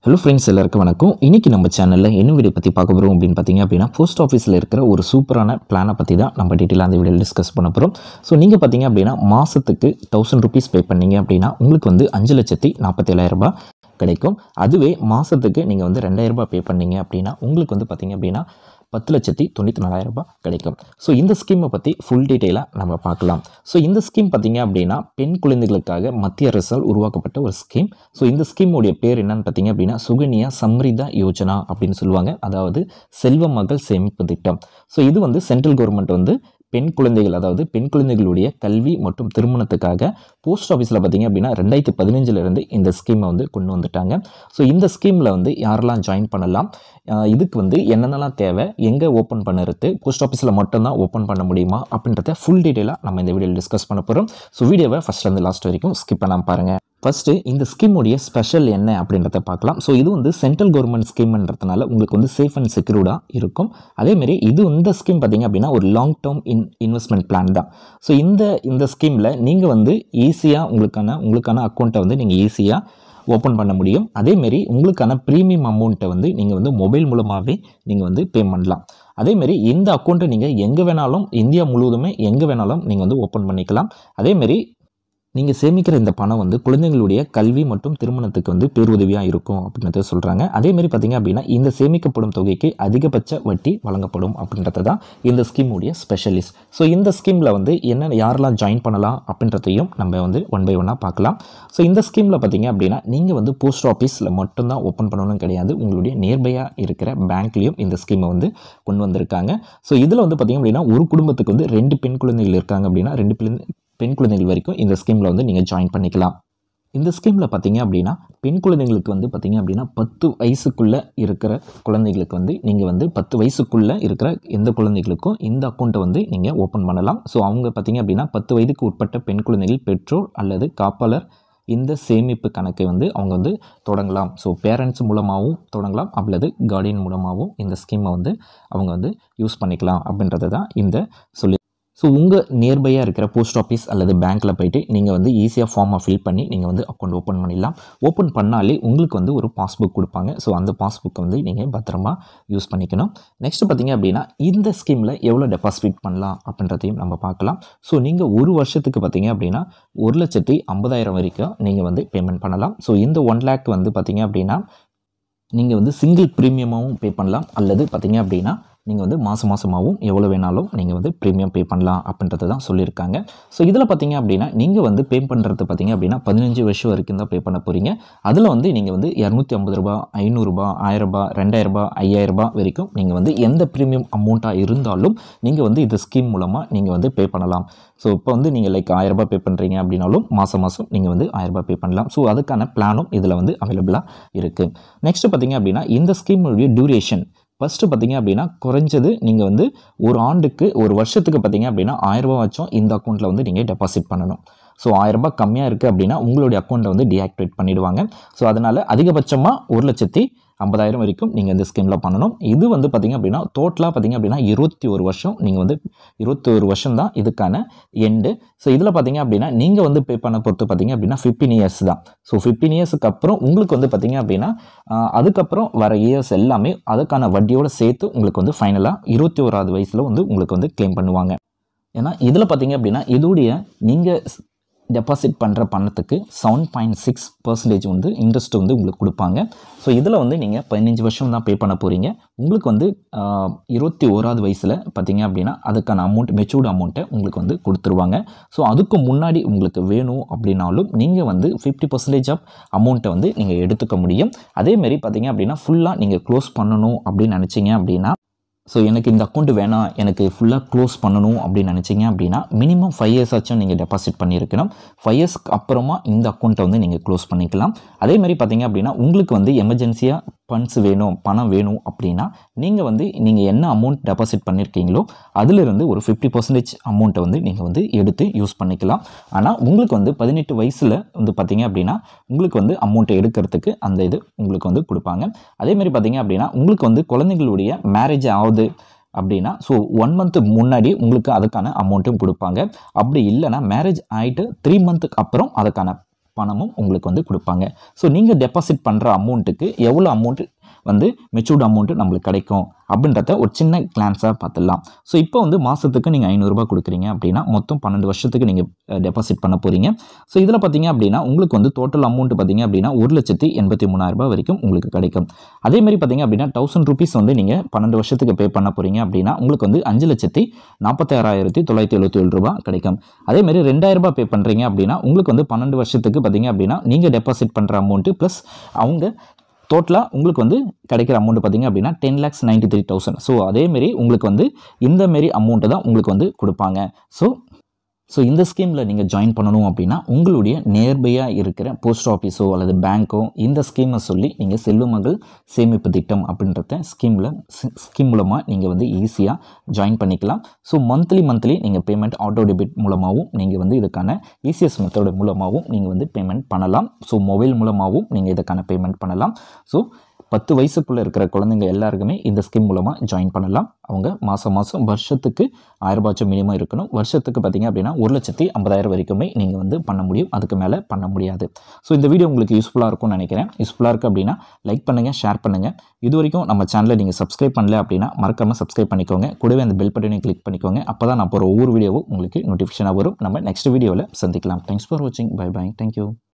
hello friends எல்லாருக்கும் வணக்கம் இன்றைக்கி நம்ம சேனலில் என்ன வீடியோ பற்றி பார்க்க போகிறோம் அப்படின்னு பார்த்தீங்க அப்படின்னா போஸ்ட் ஆஃபீஸில் இருக்கிற ஒரு சூப்பரான பிளானை பற்றி தான் நம்ம டீட்டெயிலாக அந்த வீடியோவில் டிஸ்கஸ் பண்ண போகிறோம் ஸோ நீங்கள் பார்த்தீங்க அப்படின்னா மாதத்துக்கு தௌசண்ட் ருபீஸ் பே பண்ணீங்க அப்படின்னா உங்களுக்கு வந்து அஞ்சு லட்சத்தி நாற்பத்தேழாயிரம் ரூபாய் கிடைக்கும் அதுவே மாதத்துக்கு நீங்கள் வந்து ரெண்டாயிரம் ரூபாய் பே பண்ணீங்க அப்படின்னா உங்களுக்கு வந்து பார்த்தீங்க அப்படின்னா பத்து லட்சத்தி தொண்ணூற்றி நாலாயிரம் ரூபாய் கிடைக்கும் ஸோ இந்த ஸ்கீமை பற்றி ஃபுல் டீட்டெயிலாக நம்ம பார்க்கலாம் ஸோ இந்த ஸ்கீம் பார்த்தீங்க அப்படின்னா பெண் குழந்தைகளுக்காக மத்திய அரசால் உருவாக்கப்பட்ட ஒரு ஸ்கீம் ஸோ இந்த ஸ்கீமுடைய பேர் என்னன்னு பார்த்தீங்க அப்படின்னா சுகன்யா சம்ரிதா யோஜனா அப்படின்னு சொல்லுவாங்க அதாவது செல்வ மகள் சேமிப்பு திட்டம் ஸோ இது வந்து சென்ட்ரல் கவர்மெண்ட் வந்து பெண் குழந்தைகள் அதாவது பெண் குழந்தைகளுடைய கல்வி மற்றும் திருமணத்துக்காக போஸ்ட் ஆஃபீஸில் பார்த்தீங்க அப்படின்னா ரெண்டாயிரத்தி பதினஞ்சிலிருந்து இந்த ஸ்கீமை வந்து கொண்டு வந்துட்டாங்க ஸோ இந்த ஸ்கீமில் வந்து யாரெல்லாம் ஜாயின் பண்ணலாம் ஆஹ் இதுக்கு வந்து என்னென்னலாம் தேவை எங்கே ஓப்பன் பண்ணுறது போஸ்ட் ஆஃபீஸில் மட்டும்தான் ஓப்பன் பண்ண முடியுமா அப்படின்றத ஃபுல் டீட்டெயிலாக நம்ம இந்த வீடியோவில் டிஸ்கஸ் பண்ண போகிறோம் ஸோ வீடியோவை ஃபஸ்ட் வந்து லாஸ்ட் வரைக்கும் ஸ்கிப் பண்ணாமல் பாருங்கள் ஃபஸ்ட்டு இந்த ஸ்கீமுடைய ஸ்பெஷல் என்ன அப்படின்றத பார்க்கலாம் ஸோ இது வந்து சென்ட்ரல் கவர்மெண்ட் ஸ்கீம்ன்றதுனால உங்களுக்கு வந்து சேஃப் அண்ட் செக்யூர்டாக இருக்கும் அதேமாரி இது இந்த ஸ்கீம் பார்த்தீங்க அப்படின்னா ஒரு long term in investment plan தான் ஸோ இந்த இந்த ஸ்கீமில் நீங்கள் வந்து ஈஸியாக உங்களுக்கான உங்களுக்கான அக்கௌண்ட்டை வந்து நீங்கள் ஈஸியாக ஓப்பன் பண்ண முடியும் அதேமாரி உங்களுக்கான ப்ரீமியம் அமௌண்ட்டை வந்து நீங்கள் வந்து மொபைல் மூலமாகவே நீங்கள் வந்து பே பண்ணலாம் அதேமாரி இந்த அக்கௌண்ட்டை நீங்கள் எங்கே வேணாலும் இந்தியா முழுவதுமே எங்கே வேணாலும் நீங்கள் வந்து ஓப்பன் பண்ணிக்கலாம் அதேமாரி நீங்கள் சேமிக்கிற இந்த பணம் வந்து குழந்தைங்களுடைய கல்வி மற்றும் திருமணத்துக்கு வந்து பேருதவியாக இருக்கும் அப்படின்றத சொல்கிறாங்க அதேமாரி பார்த்தீங்க அப்படின்னா இந்த சேமிக்கப்படும் தொகைக்கு அதிகபட்ச வட்டி வழங்கப்படும் அப்படின்றது தான் இந்த ஸ்கீமுடைய ஸ்பெஷலிஸ்ட் ஸோ இந்த ஸ்கீமில் வந்து என்ன யாரெல்லாம் ஜாயின் பண்ணலாம் அப்படின்றதையும் நம்ம வந்து ஒன் பை ஒன்னாக பார்க்கலாம் ஸோ இந்த ஸ்கீமில் பார்த்தீங்க அப்படின்னா நீங்கள் வந்து போஸ்ட் ஆஃபீஸில் மட்டும்தான் ஓப்பன் பண்ணணும்னு கிடையாது உங்களுடைய நியர்பையாக இருக்கிற பேங்க்லேயும் இந்த ஸ்கீமை வந்து கொண்டு வந்திருக்காங்க ஸோ இதில் வந்து பார்த்தீங்க அப்படின்னா ஒரு குடும்பத்துக்கு வந்து ரெண்டு பெண் குழந்தைகள் இருக்காங்க அப்படின்னா ரெண்டு பெண் பெண் குழந்தைகள் வரைக்கும் இந்த ஸ்கீமில் வந்து நீங்கள் ஜாயின் பண்ணிக்கலாம் இந்த ஸ்கீமில் பார்த்தீங்க அப்படின்னா பெண் குழந்தைங்களுக்கு வந்து பார்த்தீங்க அப்படின்னா பத்து வயசுக்குள்ளே இருக்கிற குழந்தைகளுக்கு வந்து நீங்கள் வந்து பத்து வயசுக்குள்ளே இருக்கிற எந்த குழந்தைகளுக்கும் இந்த அக்கௌண்ட்டை வந்து நீங்கள் ஓப்பன் பண்ணலாம் ஸோ அவங்க பார்த்தீங்க அப்படின்னா பத்து வயதுக்கு உட்பட்ட பெண் குழந்தைகள் பெற்றோர் அல்லது காப்பாளர் இந்த சேமிப்பு கணக்கை வந்து அவங்க வந்து தொடங்கலாம் ஸோ பேரண்ட்ஸ் மூலமாகவும் தொடங்கலாம் அல்லது கார்டியன் மூலமாகவும் இந்த ஸ்கீமை வந்து அவங்க வந்து யூஸ் பண்ணிக்கலாம் அப்படின்றது தான் இந்த சொல்லி ஸோ உங்கள் நியர்பையாக இருக்கிற போஸ்ட் ஆஃபீஸ் அல்லது பேங்க்கில் போயிட்டு நீங்கள் வந்து ஈஸியாக ஃபார்மை ஃபில் பண்ணி நீங்கள் வந்து அக்கௌண்ட் ஓப்பன் பண்ணிடலாம் ஓப்பன் பண்ணாலே உங்களுக்கு வந்து ஒரு பாஸ்புக் கொடுப்பாங்க ஸோ அந்த பாஸ்புக்கை வந்து நீங்கள் பத்திரமா யூஸ் பண்ணிக்கணும் நெக்ஸ்ட் பார்த்தீங்க அப்படின்னா இந்த ஸ்கீமில் எவ்வளோ டெபாசிட் பண்ணலாம் அப்படின்றதையும் நம்ம பார்க்கலாம் ஸோ நீங்கள் ஒரு வருஷத்துக்கு பார்த்தீங்க அப்படின்னா ஒரு லட்சத்தி ஐம்பதாயிரம் வரைக்கும் நீங்கள் வந்து பேமெண்ட் பண்ணலாம் ஸோ இந்த ஒன் லேக் வந்து பார்த்தீங்க அப்படின்னா நீங்கள் வந்து சிங்கிள் ப்ரீமியமாகவும் பே பண்ணலாம் அல்லது பார்த்தீங்க அப்படின்னா நீங்கள் வந்து மாதம் மாதமாகவும் எவ்வளோ வேணாலும் நீங்கள் வந்து ப்ரீமியம் பே பண்ணலாம் அப்படின்றது தான் சொல்லியிருக்காங்க ஸோ இதில் பார்த்தீங்க அப்படின்னா நீங்கள் வந்து பே பண்ணுறது பார்த்தீங்க அப்படின்னா பதினஞ்சு வருஷம் வரைக்கும் தான் பே பண்ண போகிறீங்க அதில் வந்து நீங்கள் வந்து இரநூத்தி ஐம்பது ரூபா ஐநூறுரூபா ஆயிரரூபா ரெண்டாயிரரூபா ஐயாயிரரூபா வரைக்கும் நீங்கள் வந்து எந்த ப்ரீமியம் அமௌண்ட்டாக இருந்தாலும் நீங்கள் வந்து இந்த ஸ்கீம் மூலமாக நீங்கள் வந்து பே பண்ணலாம் ஸோ இப்போ வந்து நீங்கள் லைக் ஆயிரரூபா பே பண்ணுறீங்க அப்படின்னாலும் மாதம் மாதம் நீங்கள் வந்து ஆயிரரூபா பே பண்ணலாம் ஸோ அதுக்கான பிளானும் இதில் வந்து அவைலபிளாக இருக்குது நெக்ஸ்ட் பார்த்தீங்க அப்படின்னா இந்த ஸ்கீமுடைய டியூரேஷன் ஃபஸ்ட்டு பார்த்தீங்க அப்படின்னா குறைஞ்சது நீங்கள் வந்து ஒரு ஆண்டுக்கு ஒரு வருஷத்துக்கு பார்த்தீங்க அப்படின்னா ஆயிரரூபா வச்சும் இந்த அக்கௌண்ட்டில் வந்து நீங்கள் டெபாசிட் பண்ணணும் ஸோ ஆயிரரூபா கம்மியாக இருக்குது அப்படின்னா உங்களுடைய அக்கௌண்ட்டை வந்து டீஆக்டிவேட் பண்ணிவிடுவாங்க ஸோ அதனால் அதிகபட்சமாக ஒரு லட்சத்தி ஐம்பதாயிரம் வரைக்கும் நீங்கள் இந்த ஸ்கீமில் பண்ணணும் இது வந்து பார்த்திங்க அப்படின்னா டோட்டலாக பார்த்திங்க அப்படின்னா இருபத்தி ஒரு வருஷம் நீங்கள் வந்து இருபத்தி ஒரு வருஷம் தான் இதுக்கான எண்டு ஸோ இதில் பார்த்தீங்க அப்படின்னா நீங்கள் வந்து பே பண்ண பொறுத்து பார்த்தீங்க அப்படின்னா ஃபிஃப்டீன் இயர்ஸ் தான் ஸோ ஃபிஃப்டீன் இயர்ஸுக்கு அப்புறம் உங்களுக்கு வந்து பார்த்தீங்க அப்படின்னா ஆஹ், அதுக்கப்புறம் வர இயர்ஸ் எல்லாமே அதுக்கான வட்டியோடு சேர்த்து உங்களுக்கு வந்து ஃபைனலாக இருபத்தி ஓராவது வயசில் வந்து உங்களுக்கு வந்து க்ளைம் பண்ணுவாங்க ஏன்னா இதில் பார்த்தீங்க அப்படின்னா இதோடைய நீங்கள் டெபாசிட் பண்ணுற பணத்துக்கு செவன் பாயிண்ட் சிக்ஸ் பர்சன்டேஜ் வந்து இன்ட்ரெஸ்ட் வந்து உங்களுக்கு கொடுப்பாங்க ஸோ இதில் வந்து நீங்கள் பதினஞ்சு வருஷம் தான் பே பண்ண போகிறீங்க உங்களுக்கு வந்து ஆஹ், இருபத்தி ஓராவது வயசில் பார்த்தீங்க அப்படின்னா அதுக்கான அமௌண்ட் மெச்சூர்டு அமௌண்ட்டை உங்களுக்கு வந்து கொடுத்துருவாங்க ஸோ அதுக்கு முன்னாடி உங்களுக்கு வேணும் அப்படின்னாலும் நீங்கள் வந்து ஃபிஃப்டி பர்சன்டேஜ் ஆஃப் அமௌண்ட்டை வந்து நீங்கள் எடுத்துக்க முடியும் அதேமாரி பார்த்தீங்க அப்படின்னா ஃபுல்லாக நீங்கள் க்ளோஸ் பண்ணணும் அப்படின்னு நினச்சிங்க அப்படின்னா ஸோ எனக்கு இந்த அக்கௌண்ட் வேணாம் எனக்கு ஃபுல்லாக க்ளோஸ் பண்ணணும் அப்படின்னு நினச்சிங்க அப்படின்னா மினிமம் ஃபைவ் இயர்ஸ் ஆச்சும் நீங்கள் டெபாசிட் பண்ணியிருக்கணும் ஃபைவ் இயர்ஸ்க்கு அப்புறமா இந்த அக்கௌண்ட்டை வந்து நீங்கள் க்ளோஸ் பண்ணிக்கலாம் அதே மாதிரி பார்த்தீங்க அப்படின்னா உங்களுக்கு வந்து எமர்ஜென்சியாக ஃபண்ட்ஸ் வேணும் பணம் வேணும் அப்படின்னா நீங்கள் வந்து நீங்கள் என்ன அமௌண்ட் டெபாசிட் பண்ணியிருக்கீங்களோ அதிலிருந்து ஒரு ஃபிஃப்டி பர்சன்டேஜ் அமௌண்ட்டை வந்து நீங்கள் வந்து எடுத்து யூஸ் பண்ணிக்கலாம் ஆனால் உங்களுக்கு வந்து பதினெட்டு வயசில் வந்து பார்த்தீங்க அப்படின்னா உங்களுக்கு வந்து அமௌண்ட்டை எடுக்கிறதுக்கு அந்த இது உங்களுக்கு வந்து கொடுப்பாங்க அதே மாதிரி பார்த்தீங்க அப்படின்னா உங்களுக்கு வந்து குழந்தைங்களுடைய மேரேஜ் ஆகுது அப்படின்னா ஸோ ஒன் மந்த்து முன்னாடி உங்களுக்கு அதுக்கான அமௌண்ட்டும் கொடுப்பாங்க அப்படி இல்லைன்னா மேரேஜ் ஆகிட்டு த்ரீ மந்த்துக்கு அப்புறம் அதுக்கான பணமும் உங்களுக்கு வந்து கொடுப்பாங்க ஸோ நீங்கள் டெபாசிட் பண்ணுற அமௌண்ட்டுக்கு எவ்வளோ அமௌண்ட் வந்து மெச்சூர்ட் அமௌண்ட்டு நம்மளுக்கு கிடைக்கும் அப்படின்றத ஒரு சின்ன கிளான்ஸாக பார்த்துடலாம் ஸோ இப்போ வந்து மாதத்துக்கு நீங்கள் ஐநூறுரூபா கொடுக்குறீங்க அப்படின்னா மொத்தம் பன்னெண்டு வருஷத்துக்கு நீங்கள் டெபாசிட் பண்ண போகிறீங்க ஸோ இதில் பார்த்தீங்க அப்படின்னா உங்களுக்கு வந்து டோட்டல் அமௌண்ட் பார்த்தீங்க அப்படின்னா ஒரு லட்சத்தி எண்பத்தி மூணாயிரரூபா வரைக்கும் உங்களுக்கு கிடைக்கும் அதே மாதிரி பார்த்தீங்க அப்படின்னா தௌசண்ட் ருபீஸ் வந்து நீங்கள் பன்னெண்டு வருஷத்துக்கு பே பண்ண போகிறீங்க அப்படின்னா உங்களுக்கு வந்து அஞ்சு லட்சத்தி நாற்பத்தாறாயிரத்தி தொள்ளாயிரத்தி எழுபத்தி ஏழு ரூபா கிடைக்கும் அதே மாதிரி ரெண்டாயிரம் ரூபாய் பே பண்ணுறீங்க அப்படின்னா உங்களுக்கு வந்து பன்னெண்டு வருஷத்துக்கு பார்த்தீங்க அப்படின்னா நீங்கள் டெபாசிட் பண்ணுற அமௌண்ட்டு ப்ளஸ் அவங்க டோட்டலாக உங்களுக்கு வந்து கிடைக்கிற அமௌண்ட் பார்த்தீங்க அப்படின்னா ten lakhs ninety three thousand so அதேமாரி உங்களுக்கு வந்து இந்த மாரி அமௌண்ட்டு தான் உங்களுக்கு வந்து கொடுப்பாங்க ஸோ ஸோ இந்த ஸ்கீமில் நீங்கள் ஜாயின் பண்ணணும் அப்படின்னா உங்களுடைய நேர்பையாக இருக்கிற போஸ்ட் ஆஃபீஸோ அல்லது பேங்க்கோ இந்த ஸ்கீமை சொல்லி நீங்கள் செல்வமகள் சேமிப்பு திட்டம் அப்படின்றத ஸ்கீமில் ஸ்கீம் மூலமாக நீங்கள் வந்து ஈஸியாக ஜாயின் பண்ணிக்கலாம் ஸோ மந்த்லி மந்த்லி நீங்கள் பேமெண்ட் ஆட்டோ டெபிட் மூலமாகவும் நீங்கள் வந்து இதுக்கான ஈஸியஸ்ட் மெத்தட் மூலமாகவும் நீங்கள் வந்து பேமெண்ட் பண்ணலாம் ஸோ மொபைல் மூலமாகவும் நீங்கள் இதுக்கான பேமெண்ட் பண்ணலாம் ஸோ பத்து வயசுக்குள்ளே இருக்கிற குழந்தைங்க எல்லாருக்குமே இந்த ஸ்கீம் மூலமாக ஜாயின் பண்ணலாம் அவங்க மாதம் மாதம் வருஷத்துக்கு ஆயிரபாச்சும் மினிமம் இருக்கணும் வருஷத்துக்கு பார்த்தீங்க அப்படின்னா ஒரு லட்சத்தி ஐம்பதாயிரம் வரைக்குமே நீங்கள் வந்து பண்ண முடியும் அதுக்கு மேலே பண்ண முடியாது ஸோ இந்த வீடியோ உங்களுக்கு யூஸ்ஃபுல்லாக இருக்கும்னு நினைக்கிறேன் யூஸ்ஃபுல்லாக இருக்குது அப்படின்னா லைக் பண்ணுங்கள் ஷேர் பண்ணுங்கள் இது வரைக்கும் நம்ம சேனலை நீங்கள் சப்ஸ்கிரைப் பண்ணல அப்படின்னா மறக்காமல் சப்ஸ்கிரைப் பண்ணிக்கோங்க கூடவே அந்த பெல் பட்டனையும் கிளிக் பண்ணிக்கோங்க அப்போ தான் நான் போகிற ஒவ்வொரு வீடியோவும் உங்களுக்கு நோட்டிஃபிகேஷனாக வரும் நம்ம நெக்ஸ்ட் வீடியோவில் சந்திக்கலாம் தேங்க்ஸ் ஃபார் வாட்சிங் பை பை தேங்க்யூ